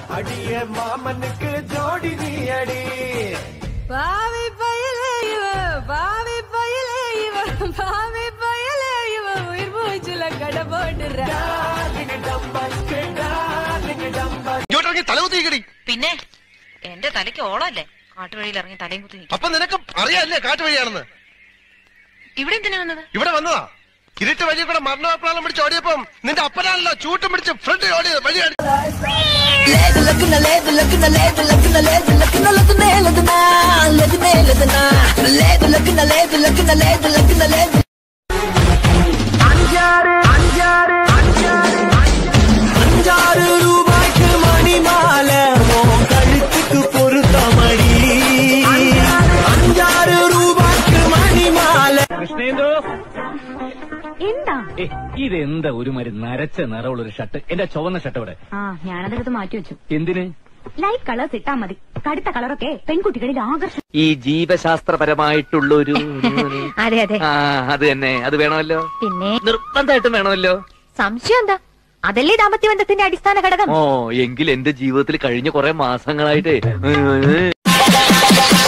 அடிய மாமனுக்கு ஜோடி நீ அடி பாவி பயலே இவ பாவி பயலே இவ பாவி பயலே இவ உயிர் மூச்சுல கடை போட்டுற டார்லிங் டம்பஸ்க்கு டார்லிங் டம்பஸ் ഇങ്ങോട്ടിറങ്ങി തലകുത്തിക്കടി പിന്നെ എന്റെ തലയ്ക്ക് ഓളല്ലേ കാട്ടുവഴിയിൽ ഇറങ്ങി തലയും കുത്തി നിൽക്കും അപ്പൊ നിനക്ക് അറിയാല്ലേ കാട്ടുവഴിയാണെന്ന് ഇവിടെ എന്തിനാ വന്നത് ഇവിടെ വന്നതാ ഇരുട്ട് വഴി കൂടെ മരണപ്രാളം പിടിച്ച് ഓടിയപ്പം നിന്റെ അപ്പനാണല്ലോ ചൂട്ടും പിടിച്ച് ഫ്രണ്ട് ഓടിയത് വഴിയാണ് లేదు లక్కున లేదు లక్కున లేదు లక్కున లేదు లక్కున లక్కునే లదునా లదునే లదునా లేదు లక్కున లేదు లక్కున లేదు లక్కున లేదు அஞ்சாறு ரூபாய்க்கு மணி மாலை உன் கழுத்துக்கு பொருத்தமடி அஞ்சாறு ரூபாய்க்கு மணி மாலை കൃഷ്ണേന്ദു എന്താ ഏ ഇതെന്താ ഒരു മാതിരി നരച്ച നിറമുള്ള ഒരു ഷർട്ട് എന്റെ ചുവന്ന ഷർട്ട് ഇവിടെ ആ ഞാനതെടുത്ത് മാറ്റി വെച്ചു എന്തിന് ലൈറ്റ് കളേഴ്സ് ഇട്ടാ മതി കടുത്ത കളറൊക്കെ പെൺകുട്ടികളിൽ ആകർഷണം ഈ ജീവശാസ്ത്രപരമായിട്ടുള്ളൊരു അതെ അതെ ആ അത് തന്നെ അത് വേണമല്ലോ പിന്നെ നിർബന്ധമായിട്ടും വേണമല്ലോ സംശയം എന്താ അതല്ലേ ദാമ്പത്യ ബന്ധത്തിന്റെ അടിസ്ഥാന ഘടകം ഓ എങ്കിൽ എന്റെ ജീവിതത്തിൽ കഴിഞ്ഞ കുറെ മാസങ്ങളായിട്ട്